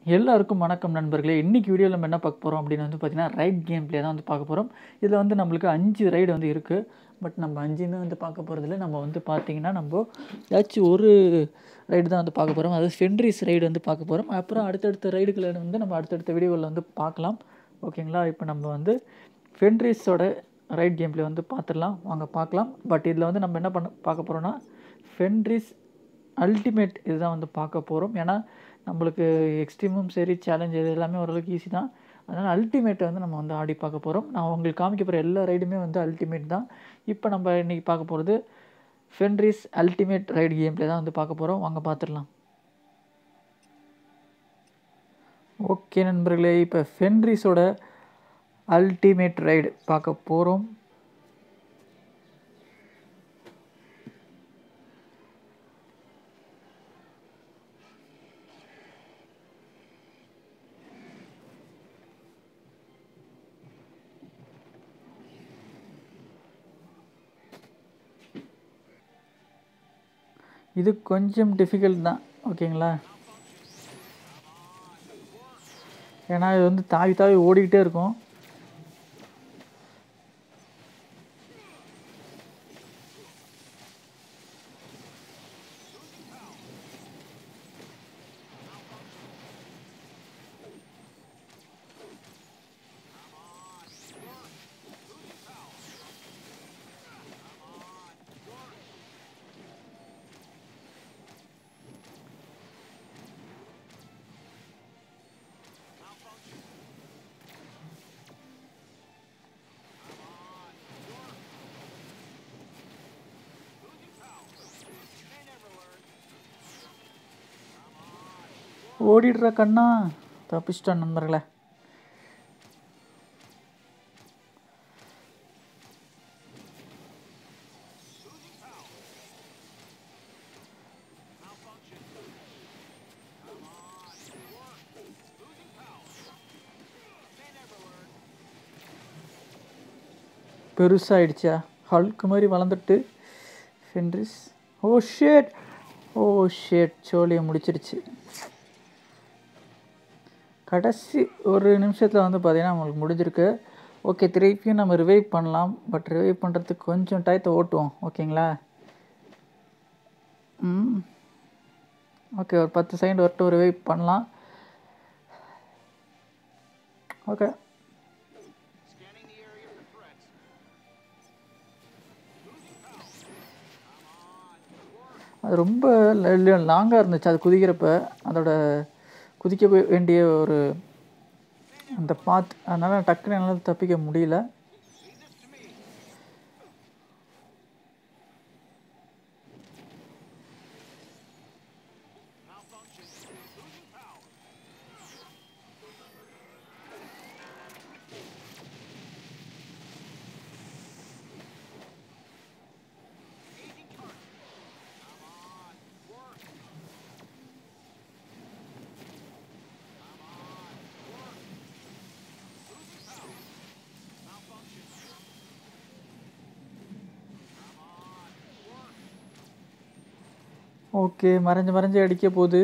எல்லாருக்கும் வணக்கம் நண்பர்களே இன்றைக்கி வீடியோவில் நம்ம என்ன பார்க்க போகிறோம் அப்படின்னு வந்து பார்த்தீங்கன்னா ரைட் கேம் ப்ளே தான் வந்து பார்க்க போகிறோம் இதில் வந்து நம்மளுக்கு அஞ்சு ரைடு வந்து இருக்குது பட் நம்ம அஞ்சுமே வந்து பார்க்க போகிறதில்ல நம்ம வந்து பார்த்தீங்கன்னா நம்ம ஏதாச்சும் ஒரு ரைடு தான் வந்து பார்க்க போகிறோம் அதாவது ஃபென்ட்ரிஸ் ரைடு வந்து பார்க்க போகிறோம் அப்புறம் அடுத்தடுத்த ரைடுகளை வந்து நம்ம அடுத்தடுத்த வீடியோவில் வந்து பார்க்கலாம் ஓகேங்களா இப்போ நம்ம வந்து ஃபென்ட்ரிஸோட ரைட் கேம் ப்ளே வந்து பார்த்துடலாம் வாங்க பார்க்கலாம் பட் இதில் வந்து நம்ம என்ன பண்ண பார்க்க போகிறோன்னா ஃபென்ட்ரிஸ் அல்டிமேட் இதுதான் வந்து பார்க்க போகிறோம் ஏன்னா நம்மளுக்கு எக்ஸ்ட்ரீமும் சரி சேலஞ்ச் இது எல்லாமே ஓரளவுக்கு ஈஸி தான் அதனால் அல்டிமேட்டை வந்து நம்ம வந்து ஆடி பார்க்க போகிறோம் நான் உங்களுக்கு காமிக்க போகிற எல்லா ரைடுமே வந்து அல்டிமேட் தான் இப்போ நம்ம இன்றைக்கி பார்க்க போகிறது Fenris ultimate ride game play தான் வந்து பார்க்க போகிறோம் வாங்க பார்த்துடலாம் ஓகே நண்பர்களே இப்போ ஃபென்ட்ரிஸோட அல்டிமேட் ரைடு பார்க்க போகிறோம் இது கொஞ்சம் டிஃபிகல்ட் தான் ஓகேங்களா ஏன்னா இது வந்து தாவி தாவி ஓடிக்கிட்டே இருக்கும் ஓடிடுற கண்ணா தப்பிச்சிட்டோம் நண்பர்களே பெருசாகிடுச்சா ஹல்க் மாதிரி வளர்ந்துட்டு Fenris oh shit oh shit சோழியை முடிச்சிருச்சு கடைசி ஒரு நிமிஷத்தில் வந்து பார்த்திங்கன்னா நம்மளுக்கு முடிஞ்சிருக்கு ஓகே திருப்பியும் நம்ம ரிவைவ் பண்ணலாம் பட் ரிவைவ் பண்ணுறதுக்கு கொஞ்சம் டயத்தை ஓட்டுவோம் ஓகேங்களா ம் ஓகே ஒரு பத்து செகண்ட் வரட்டும் ரிவைவ் பண்ணலாம் ஓகே அது ரொம்ப லாங்காக இருந்துச்சு அது குதிக்கிறப்ப அதோட குதிக்க வேண்டிய ஒரு அந்த பாத் அதனால் டக்குன்னு என்னால் தப்பிக்க முடியல ஓகே மறைஞ்சு மறைஞ்சு அடிக்க போகுது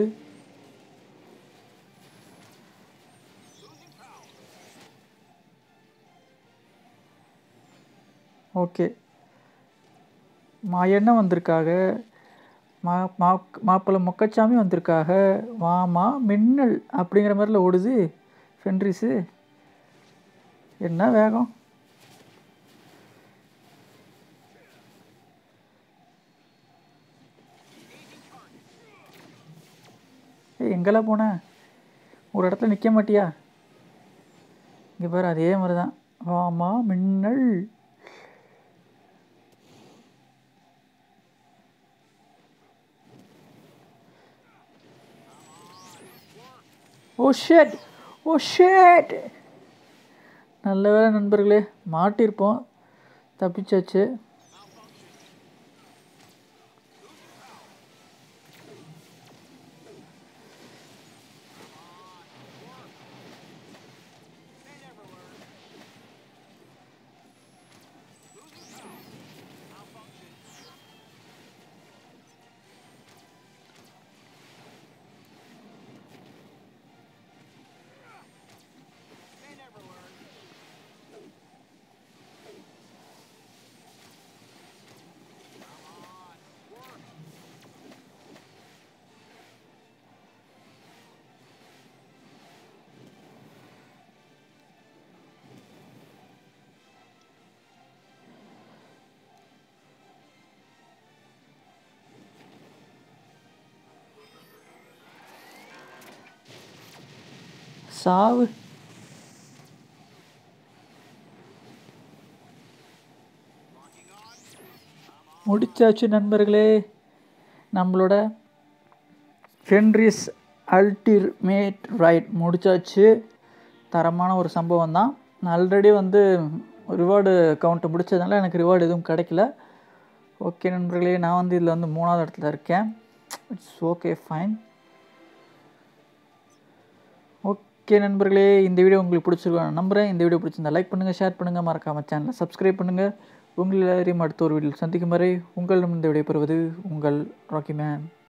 ஓகே மாயண்ணன் வந்திருக்காக மா மா மாப்பிள்ளை மொக்கச்சாமி வந்திருக்காக வாமா மின்னல் அப்படிங்கிற மாதிரில ஓடுது ஃபென்ட்ரிஸு என்ன வேகம் ஏய் எங்கெல்லாம் போன ஒரு இடத்துல நிற்க மாட்டியா இங்கே பாரு அதே மாதிரி தான் வாமா மின்னல் ஓ ஷேட் ஓ ஷேட் நல்ல வேலை நண்பர்களே மாட்டியிருப்போம் தப்பிச்சாச்சு சாவு முடிச்சாச்சு நண்பர்களே நம்மளோட ஃபென்ரிஸ் அல்டிமேட் ரைட் முடிச்சாச்சு தரமான ஒரு சம்பவம் தான் நான் ஆல்ரெடி வந்து ரிவார்டு கவுண்ட்டை முடிச்சதுனால எனக்கு ரிவார்டு எதுவும் கிடைக்கல ஓகே நண்பர்களே நான் வந்து இதில் வந்து மூணாவது இடத்துல இருக்கேன் இட்ஸ் ஓகே ஃபைன் ஓகே நண்பர்களே இந்த வீடியோ உங்களுக்கு பிடிச்சிருக்கோம் நான் நம்புகிறேன் இந்த வீடியோ பிடிச்சிருந்தா லைக் பண்ணுங்கள் ஷேர் பண்ணுங்கள் மறக்காமல் சேனலை சப்ஸ்கிரைப் பண்ணுங்கள் உங்கள் எல்லாரையும் அடுத்த ஒரு வீடியோவில் சந்திக்கும் வரை உங்களிடம் இந்த விடைபெறுவது உங்கள் ராக்கி மேன்